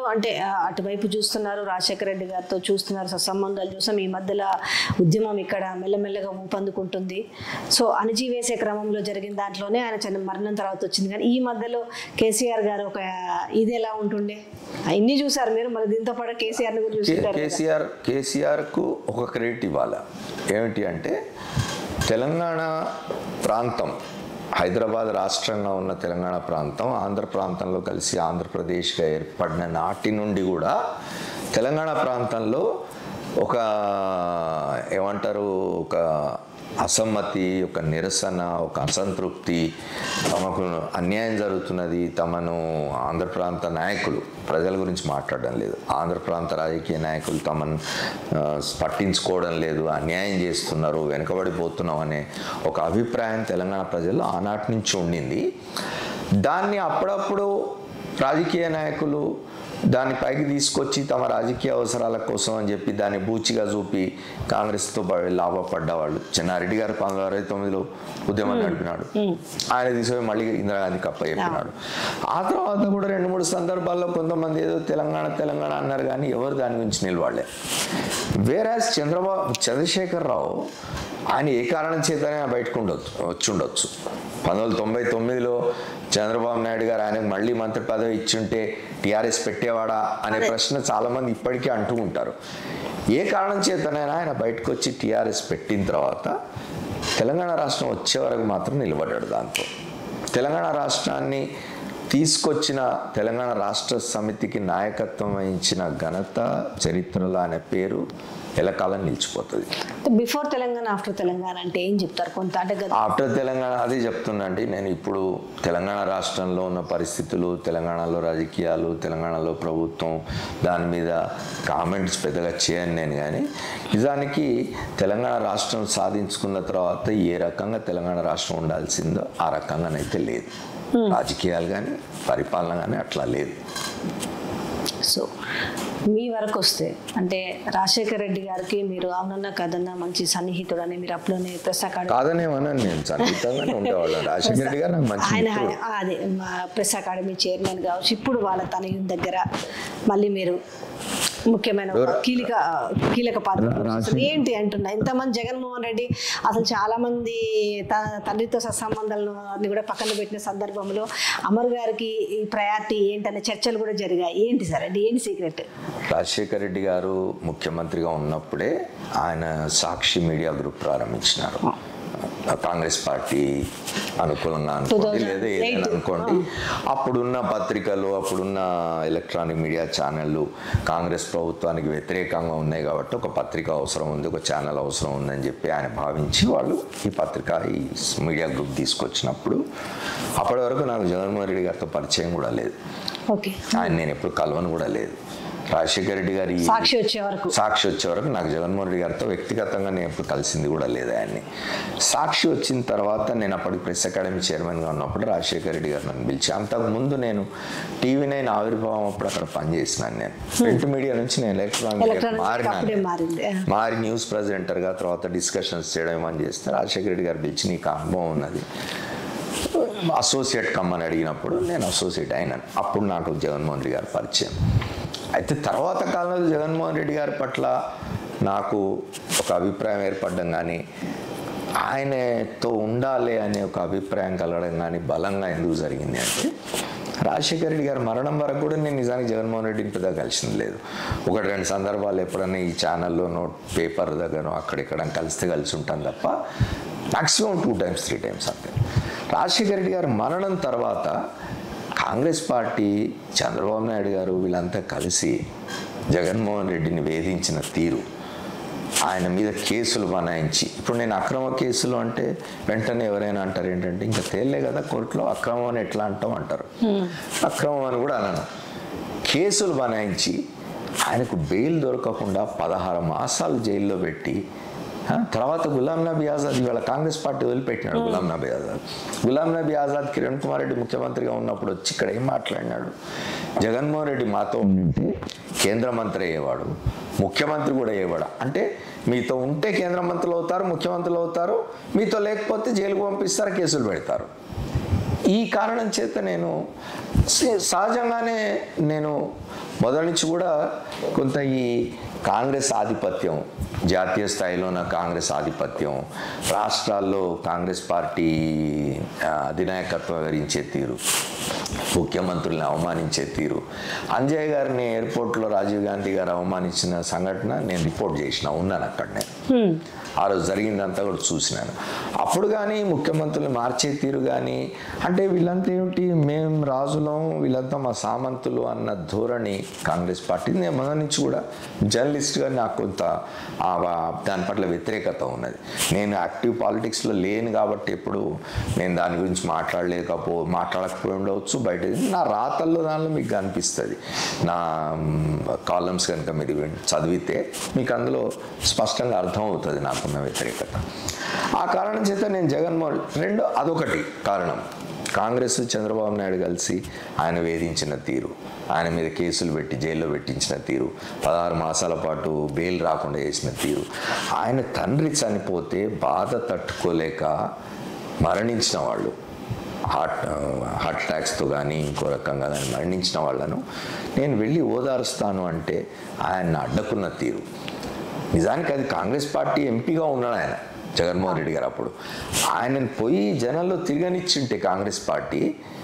సందర్భంలో అంటే ఆ, అటువైపు చూస్తున్నారు రాజశేఖర రెడ్డి గారితో చూస్తున్నారు సత్సంబంధాలు చూసాం ఈ మధ్యలో ఉద్యమం ఇక్కడ మెల్లమెల్లగా ఊపందుకుంటుంది సో అణిచివేసే క్రమంలో జరిగిన దాంట్లోనే ఆయన చిన్న మరణం తర్వాత వచ్చింది కానీ ఈ మధ్యలో కేసీఆర్ గారు ఒక ఇది ఎలా ఉంటుండే ఇన్ని చూసారు మీరు మరి దీంతో పాటు కేసీఆర్ ని కూడా కే- చూసుకుంటారు కదా. కేసీఆర్ కేసీఆర్కు ఒక క్రెడిట్ ఇవ్వాలి ఏమిటి అంటే తెలంగాణ ప్రాంతం హైదరాబాద్ రాష్ట్రంగా ఉన్న తెలంగాణ ప్రాంతం ఆంధ్ర ప్రాంతంలో కలిసి ఆంధ్రప్రదేశ్గా ఏర్పడిన నాటి నుండి కూడా తెలంగాణ ప్రాంతంలో ఒక ఏమంటారు ఒక అసమ్మతి ఒక నిరసన ఒక అసంతృప్తి తమకు అన్యాయం జరుగుతున్నది తమను ఆంధ్ర ప్రాంత నాయకులు ప్రజల గురించి మాట్లాడడం లేదు ఆంధ్ర ప్రాంత రాజకీయ నాయకులు తమను ఆ, పట్టించుకోవడం లేదు అన్యాయం చేస్తున్నారు వెనుకబడిపోతున్నాం అనే ఒక అభిప్రాయం తెలంగాణ ప్రజల్లో ఆనాటి నుంచి ఉండింది దాన్ని అప్పుడప్పుడు రాజకీయ నాయకులు దాన్ని పైకి తీసుకొచ్చి తమ రాజకీయ అవసరాల కోసం అని చెప్పి దాన్ని బూచిగా చూపి కాంగ్రెస్తో ప- లాభపడ్డ వాళ్ళు చెన్నారెడ్డి గారు పంతొమ్మిది వందల అరవై తొమ్మిదిలో ఉద్యమం నడిపినాడు ఆయన తీసుకొని మళ్ళీ ఇందిరాగాంధీ కప్ప చెప్పినాడు ఆ తర్వాత కూడా రెండు మూడు సందర్భాల్లో కొంతమంది ఏదో తెలంగాణ తెలంగాణ అన్నారు కానీ ఎవరు దాని గురించి నిలబడలే వేరాజ్ చంద్రబాబు చంద్రశేఖరరావు ఆయన ఏ కారణం చేతనే బయటకు ఉండొచ్చు వచ్చి ఉండొచ్చు పంతొమ్మిది వందల తొంభై తొమ్మిదిలో చంద్రబాబు నాయుడు గారు ఆయనకు మళ్ళీ మంత్రి పదవి ఇచ్చుంటే టీఆర్ఎస్ పెట్టేవాడా అనే ప్రశ్న చాలామంది ఇప్పటికీ అంటూ ఉంటారు ఏ కారణం చేతనైనా ఆయన బయటకు వచ్చి టీఆర్ఎస్ పెట్టిన తర్వాత తెలంగాణ రాష్ట్రం వచ్చే వరకు మాత్రం నిలబడ్డాడు దాంతో తెలంగాణ రాష్ట్రాన్ని తీసుకొచ్చిన తెలంగాణ రాష్ట్ర సమితికి నాయకత్వం వహించిన ఘనత చరిత్రలో అనే పేరు ఎలకాలం నిలిచిపోతుంది బిఫోర్ తెలంగాణ ఆఫ్టర్ తెలంగాణ అంటే ఏం చెప్తారు కొంత అంటే గత ఆఫ్టర్ తెలంగాణ అదే చెప్తున్నాండి నేను ఇప్పుడు తెలంగాణ రాష్ట్రంలో ఉన్న పరిస్థితులు తెలంగాణలో రాజకీయాలు తెలంగాణలో ప్రభుత్వం దాని మీద కామెంట్స్ పెద్దగా చేయను నేను కానీ నిజానికి తెలంగాణ రాష్ట్రం సాధించుకున్న తర్వాత ఏ రకంగా తెలంగాణ రాష్ట్రం ఉండాల్సిందో ఆ రకంగానైతే లేదు రాజకీయాలు కానీ పరిపాలన కానీ అట్లా లేదు సో మీ వరకు వస్తే అంటే రాజశేఖర రెడ్డి గారికి మీరు అవునన్నా కదన్నా మంచి సన్నిహితుడని మీరు అప్పులోనే ప్రెస్ అకాడమీ కాదనేమన్నాను నేను సన్నిహితంగానే ఉండేవాళ్ళం రాజశేఖర రెడ్డి గారు నాకు మంచి ఆయన మిత్రుడు. అదే మా ప్రెస్ అకాడమీ చైర్మన్ కావచ్చు ఇప్పుడు వాళ్ళ తనయుని దగ్గర మళ్ళీ మీరు ముఖ్యమైన ఒక కీలక కీలక పాత్ర పోషిస్తున్నారు. ఏంటి అంటున్నా ఇంతమంది జగన్మోహన్ రెడ్డి అసలు చాలా మంది త- తండ్రితో సత్సంబంధాలను అన్ని కూడా పక్కన పెట్టిన సందర్భంలో అమర్ గారికి ఈ ప్రయారిటీ ఏంటనే చర్చలు కూడా జరిగాయి ఏంటి సార్ అంటే ఏంటి సీక్రెట్ రాజశేఖర రెడ్డి గారు ముఖ్యమంత్రిగా ఉన్నప్పుడే ఆయన సాక్షి మీడియా గ్రూప్ ప్రారంభించినారు కాంగ్రెస్ పార్టీ అనుకూలంగా అనుకోండి లేదా ఏదైనా అనుకోండి అప్పుడున్న పత్రికలు అప్పుడున్న ఎలక్ట్రానిక్ మీడియా ఛానళ్ళు కాంగ్రెస్ ప్రభుత్వానికి వ్యతిరేకంగా ఉన్నాయి కాబట్టి ఒక పత్రిక అవసరం ఉంది ఒక ఛానల్ అవసరం ఉందని చెప్పి ఆయన భావించి వాళ్ళు ఈ పత్రిక ఈ మీడియా గ్రూప్ తీసుకొచ్చినప్పుడు అప్పటి వరకు నాకు జగన్మోహన్ రెడ్డి గారితో పరిచయం కూడా లేదు ఓకే ఆయన నేను ఎప్పుడు కలవను కూడా లేదు రాజశేఖర రెడ్డి గారి సాక్షి వచ్చే వరకు సాక్షి వచ్చే వరకు నాకు జగన్మోహన్ రెడ్డి గారితో వ్యక్తిగతంగా నేను ఎప్పుడు కలిసింది కూడా లేదు ఆయన్ని సాక్షి వచ్చిన తర్వాత నేను అప్పటికి ప్రెస్ అకాడమీ చైర్మన్గా ఉన్నప్పుడు రాజశేఖర రెడ్డి గారు నన్ను పిలిచి అంతకు ముందు నేను టీవీ నైన్ ఆవిర్భావం అప్పుడు అక్కడ పనిచేసినాను నేను ప్రింట్ మీడియా నుంచి నేను ఎలక్ట్రానిక్ ఎలక్ట్రానిక్ మారినాను అప్పుడే మారింది మారి న్యూస్ ప్రజెంటర్గా తర్వాత డిస్కషన్స్ చేయడం ఏమని చేస్తే రాజశేఖర రెడ్డి గారు పిలిచి నీకు అనుభవం ఉన్నది అసోసియేట్ కమ్మని అడిగినప్పుడు నేను అసోసియేట్ అయినాను అప్పుడు నాకు జగన్మోహన్ రెడ్డి గారు పరిచయం అయితే తర్వాత కాలంలో జగన్మోహన్ రెడ్డి గారి పట్ల నాకు ఒక అభిప్రాయం ఏర్పడడం కానీ ఆయనతో ఉండాలి అనే ఒక అభిప్రాయం కలగడం కానీ బలంగా ఎందుకు జరిగింది అంటే రాజశేఖర రెడ్డి గారి మరణం వరకు కూడా నేను నిజానికి జగన్మోహన్ రెడ్డిని పెద్దగా కలిసింది లేదు ఒకటి రెండు సందర్భాలు ఎప్పుడన్నా ఈ ఛానల్లోనో పేపర్ దగ్గర అక్కడిక్కడ కలిస్తే కలిసి ఉంటాను తప్ప maximum two times three times అంతే రాజశేఖర రెడ్డి గారి మరణం తర్వాత కాంగ్రెస్ పార్టీ చంద్రబాబు నాయుడు గారు వీళ్ళంతా కలిసి జగన్మోహన్ రెడ్డిని వేధించిన తీరు ఆయన మీద కేసులు బనాయించి ఇప్పుడు నేను అక్రమ కేసులు అంటే వెంటనే ఎవరైనా అంటారు ఏంటంటే ఇంకా తేలే కదా కోర్టులో అక్రమం అని ఎట్లా అంటాం అంటారు అక్రమం అని కూడా అనను కేసులు బనాయించి ఆయనకు బెయిల్ దొరకకుండా పదహారు మాసాలు జైల్లో పెట్టి ఆ, తర్వాత గులాం నబీ ఆజాద్ ఇవాళ కాంగ్రెస్ పార్టీ వదిలిపెట్టినాడు గులాం నబీ ఆజాద్ గులాం నబీ ఆజాద్ కిరణ్ కుమార్ రెడ్డి ముఖ్యమంత్రిగా ఉన్నప్పుడు వచ్చి ఇక్కడ ఏం మాట్లాడినాడు జగన్మోహన్ రెడ్డి మాతో ఉంటే కేంద్ర మంత్రి అయ్యేవాడు ముఖ్యమంత్రి కూడా అయ్యేవాడు అంటే మీతో ఉంటే కేంద్ర మంత్రులు అవుతారు ముఖ్యమంత్రులు అవుతారు మీతో లేకపోతే జైలుకు పంపిస్తారు కేసులు పెడతారు ఈ కారణం చేత నేను స- సహజంగానే నేను మొదటి నుంచి కూడా కొంత ఈ కాంగ్రెస్ ఆధిపత్యం జాతీయ స్థాయిలో ఉన్న కాంగ్రెస్ ఆధిపత్యం రాష్ట్రాల్లో కాంగ్రెస్ పార్టీ ఆ, అధినాయకత్వం వహించే తీరు ముఖ్యమంత్రుల్ని అవమానించే తీరు అంజయ్ గారిని ఎయిర్పోర్ట్లో రాజీవ్ గాంధీ గారు అవమానించిన సంఘటన నేను రిపోర్ట్ చేసిన ఉన్నాను అక్కడ నేను ఆ రోజు జరిగిందంతా కూడా చూసినాను అప్పుడు కానీ ముఖ్యమంత్రులు మార్చే తీరు కానీ అంటే వీళ్ళంతా ఏమిటి మేము రాజులం వీళ్ళంతా మా సామంతులు అన్న ధోరణి కాంగ్రెస్ పార్టీ నేను మొదటి నుంచి కూడా జర్నలిస్ట్గా నాకు కొంత ఆ వా- దాని పట్ల వ్యతిరేకత ఉన్నది నేను యాక్టివ్ పాలిటిక్స్లో లేను కాబట్టి ఎప్పుడు నేను దాని గురించి మాట్లాడలేకపో మాట్లాడకపోయి ఉండవచ్చు బయట నా రాతల్లో దానిలో మీకు కనిపిస్తుంది నా కాలమ్స్ కనుక మీరు విన్- చదివితే మీకు అందులో స్పష్టంగా అర్థమవుతుంది నాకున్న వ్యతిరేకత ఆ కారణం చేత నేను జగన్మోహన్ రెండు అదొకటి కారణం కాంగ్రెస్ చంద్రబాబు నాయుడు కలిసి ఆయన వేధించిన తీరు ఆయన మీద కేసులు పెట్టి జైల్లో పెట్టించిన తీరు పదహారు మాసాల పాటు బెయిల్ రాకుండా చేసిన తీరు ఆయన తండ్రి చనిపోతే బాధ తట్టుకోలేక మరణించిన వాళ్ళు హార్ట్ హార్ట్ అటాక్స్తో కానీ ఇంకో రకంగా కానీ మరణించిన వాళ్ళను నేను వెళ్ళి ఓదారుస్తాను అంటే ఆయన అడ్డకున్న తీరు నిజానికి అది కాంగ్రెస్ పార్టీ ఎంపీగా ఉన్నాడు ఆయన జగన్మోహన్ రెడ్డి గారు అప్పుడు ఆయనను పోయి జనంలో తిరగనిచ్చింటే కాంగ్రెస్ పార్టీ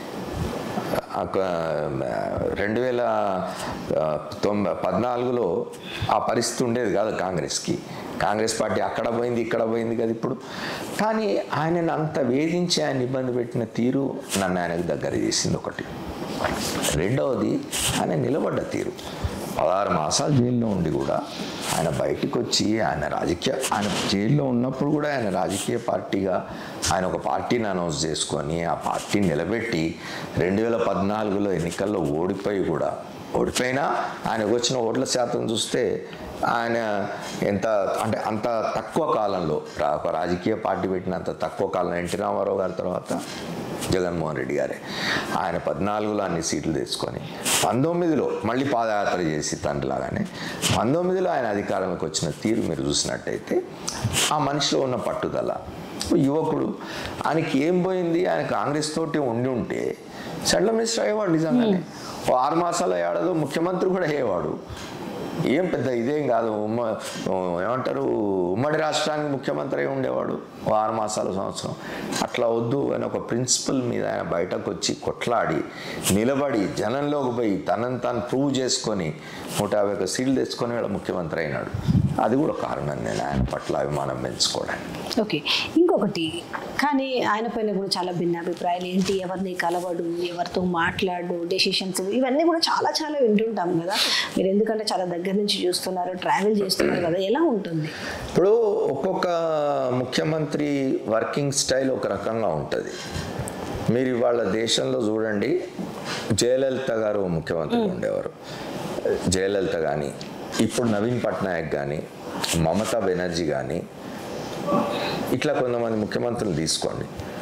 ఒక, రెండు వేల తొంభై పద్నాలుగులో ఆ పరిస్థితి ఉండేది కాదు కాంగ్రెస్కి కాంగ్రెస్ పార్టీ అక్కడ పోయింది ఇక్కడ పోయింది కదా ఇప్పుడు కానీ ఆయనను అంత వేధించి ఆయన ఇబ్బంది పెట్టిన తీరు నన్ను ఆయనకు దగ్గర చేసింది ఒకటి రెండవది ఆయన నిలబడ్డ తీరు పదహారు మాసాలు జైల్లో ఉండి కూడా ఆయన బయటికి వచ్చి ఆయన రాజకీయ ఆయన జైల్లో ఉన్నప్పుడు కూడా ఆయన రాజకీయ పార్టీగా ఆయన ఒక పార్టీని అనౌన్స్ చేసుకొని ఆ పార్టీని నిలబెట్టి రెండు వేల పద్నాలుగులో ఎన్నికల్లో ఓడిపోయి కూడా ఓడిపోయినా ఆయనకు వచ్చిన ఓట్ల శాతం చూస్తే ఆయన ఎంత అంటే అంత తక్కువ కాలంలో రా- ఒక రాజకీయ పార్టీ పెట్టినంత తక్కువ కాలం ఎన్టీ రామారావు గారి తర్వాత జగన్మోహన్ రెడ్డి గారే ఆయన పద్నాలుగులో అన్ని సీట్లు తెచ్చుకొని పంతొమ్మిదిలో మళ్ళీ పాదయాత్ర చేసి తండ్రిలాగానే పంతొమ్మిదిలో ఆయన అధికారంలోకి వచ్చిన తీరు మీరు చూసినట్టయితే ఆ మనిషిలో ఉన్న పట్టుదల యువకుడు ఆయనకి ఏం పోయింది ఆయన కాంగ్రెస్ తోటి ఉండి ఉంటే సెంట్రల్ మినిస్టర్ అయ్యేవాడు నిజంగానే ఓ ఆరు మాసాల ఏడాదో ముఖ్యమంత్రి కూడా అయ్యేవాడు ఏం పెద్ద ఇదేం కాదు ఉమ్మ ఏమంటారు ఉమ్మడి రాష్ట్రానికి ముఖ్యమంత్రి అయి ఉండేవాడు ఓ ఆరు మాసాల సంవత్సరం అట్లా వద్దు అని ఒక ప్రిన్సిపల్ మీద ఆయన బయటకు వచ్చి కొట్లాడి నిలబడి జనంలోకి పోయి తనని తాను ప్రూవ్ చేసుకొని నూట యాభై ఒక సీట్లు తెచ్చుకొని వాడు ముఖ్యమంత్రి అయినాడు అది కూడా కారణం నేను ఆయన పట్ల అభిమానం పెంచుకోవడానికి ఓకే ఇంకొకటి కానీ ఆయన పైన కూడా చాలా భిన్నాభిప్రాయాలు ఏంటి ఎవరిని కలవడు ఎవరితో మాట్లాడు డెసిషన్స్ ఇవన్నీ కూడా చాలా చాలా వింటుంటాం కదా మీరు ఎందుకంటే చాలా దగ్గర నుంచి చూస్తున్నారు ట్రావెల్ చేస్తున్నారు కదా ఎలా ఉంటుంది ఇప్పుడు ఒక్కొక్క ముఖ్యమంత్రి వర్కింగ్ స్టైల్ ఒక రకంగా ఉంటుంది మీరు ఇవాళ దేశంలో చూడండి జయలలిత గారు ముఖ్యమంత్రి ఉండేవారు జయలలిత కానీ ఇప్పుడు నవీన్ పట్నాయక్ కానీ మమతా బెనర్జీ కానీ ఇట్లా కొంతమంది ముఖ్యమంత్రులు తీసుకోండి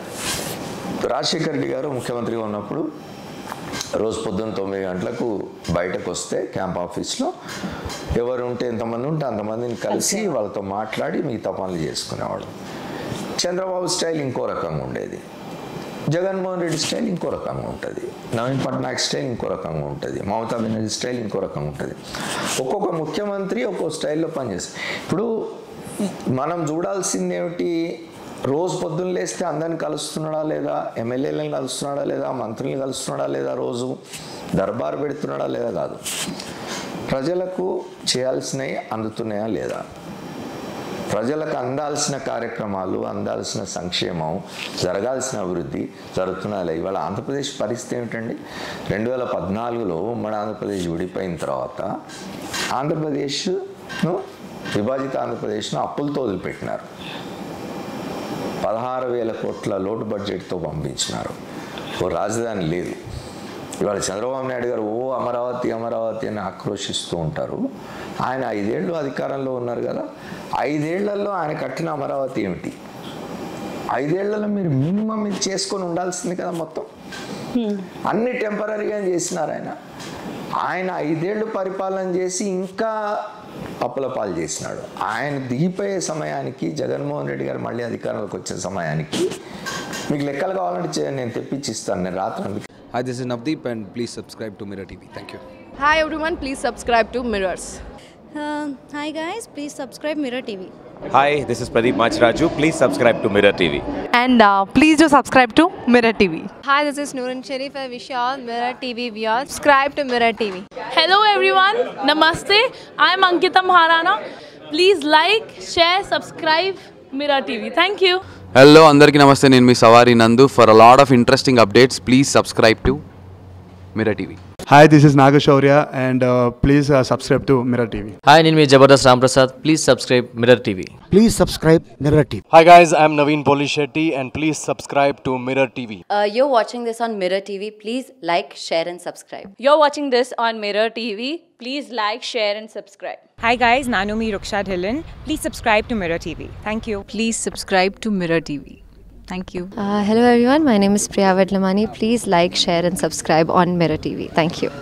రాజశేఖర రెడ్డి గారు ముఖ్యమంత్రిగా ఉన్నప్పుడు రోజు పొద్దున్న తొమ్మిది గంటలకు బయటకు వస్తే క్యాంప్ ఆఫీస్లో ఎవరు ఉంటే ఎంతమంది ఉంటే అంతమందిని కలిసి వాళ్ళతో మాట్లాడి మిగతా పనులు చేసుకునేవాడు చంద్రబాబు స్టైల్ ఇంకో రకంగా ఉండేది జగన్మోహన్ రెడ్డి స్టైల్ ఇంకో రకంగా ఉంటుంది నవీన్ పట్నాయక్ స్టైల్ ఇంకో రకంగా ఉంటుంది మమతా బెనర్జీ స్టైల్ ఇంకో రకంగా ఉంటుంది ఒక్కొక్క ముఖ్యమంత్రి ఒక్కో స్టైల్లో పనిచేస్తారు ఇప్పుడు మనం చూడాల్సింది ఏమిటి రోజు పొద్దున్న లేస్తే అందరిని కలుస్తున్నాడా లేదా ఎమ్మెల్యేలను కలుస్తున్నాడా లేదా మంత్రుల్ని కలుస్తున్నాడా లేదా రోజు దర్బార్ పెడుతున్నాడా లేదా కాదు ప్రజలకు చేయాల్సినవి అందుతున్నాయా లేదా ప్రజలకు అందాల్సిన కార్యక్రమాలు అందాల్సిన సంక్షేమం జరగాల్సిన అభివృద్ధి జరుగుతున్నా లేదా ఇవాళ ఆంధ్రప్రదేశ్ పరిస్థితి ఏమిటండి రెండు వేల పద్నాలుగులో ఉమ్మడి ఆంధ్రప్రదేశ్ విడిపోయిన తర్వాత ఆంధ్రప్రదేశ్ను విభాజిత ఆంధ్రప్రదేశ్ను అప్పులతో వదిలిపెట్టినారు పదహారు వేల కోట్ల లోటు బడ్జెట్తో పంపించినారు ఓ రాజధాని లేదు ఇవాళ చంద్రబాబు నాయుడు గారు ఓ అమరావతి అమరావతి అని ఆక్రోషిస్తూ ఉంటారు ఆయన ఐదేళ్ళు అధికారంలో ఉన్నారు కదా ఐదేళ్లలో ఆయన కట్టిన అమరావతి ఏమిటి ఐదేళ్లలో మీరు మినిమం ఇది చేసుకొని ఉండాల్సింది కదా మొత్తం అన్ని టెంపరీగా చేసినారు ఆయన ఆయన ఐదేళ్లు పరిపాలన చేసి ఇంకా అప్పుల పాలు చేసినాడు ఆయన దిగిపోయే సమయానికి జగన్మోహన్ రెడ్డి గారు మళ్ళీ అధికారంలోకి వచ్చే సమయానికి మీకు లెక్కలు కావాలంటే చే- నేను తెప్పించి ఇస్తాను నేను రాత్రి అందుకే Hi, this is Navdeep, and please subscribe to Mirror TV. Thank you. Hi everyone, please subscribe to Mirrors. Uh, hi guys, please subscribe Mirror TV. Hi, this is Pradeep Machraju. Please subscribe to Mirror TV. and uh, please do subscribe to Mirror TV. Hi, this is Noorun Sharif. I wish you all Mirror TV viewers. Subscribe to Mirror TV. Hello everyone, Namaste. I'm Ankita Maharana. Please like, share, subscribe Mirror TV. Thank you. Hello అందరికీ నమస్తే నేను మీ Savari Nandu for a lot of interesting updates please subscribe to Mirror TV Hi, this is Nagashaurya, and uh, please uh, subscribe to Mirror TV. Hi నేను మీ Jabardasth Ramprasad please subscribe Mirror TV Please subscribe Mirror TV. Hi guys, I'm Naveen Polishetty and please subscribe to Mirror TV. Uh, you're watching this on Mirror TV. Please like, share, and subscribe. You're watching this on Mirror TV. Please like, share, and subscribe. Hi guys, Nanumi Ruksha Dhillon. Please subscribe to Mirror TV. Thank you. Please subscribe to Mirror TV. Thank you. Uh, hello everyone, my name is Priya Vedlamani. Please like, share, and subscribe on Mirror TV. Thank you.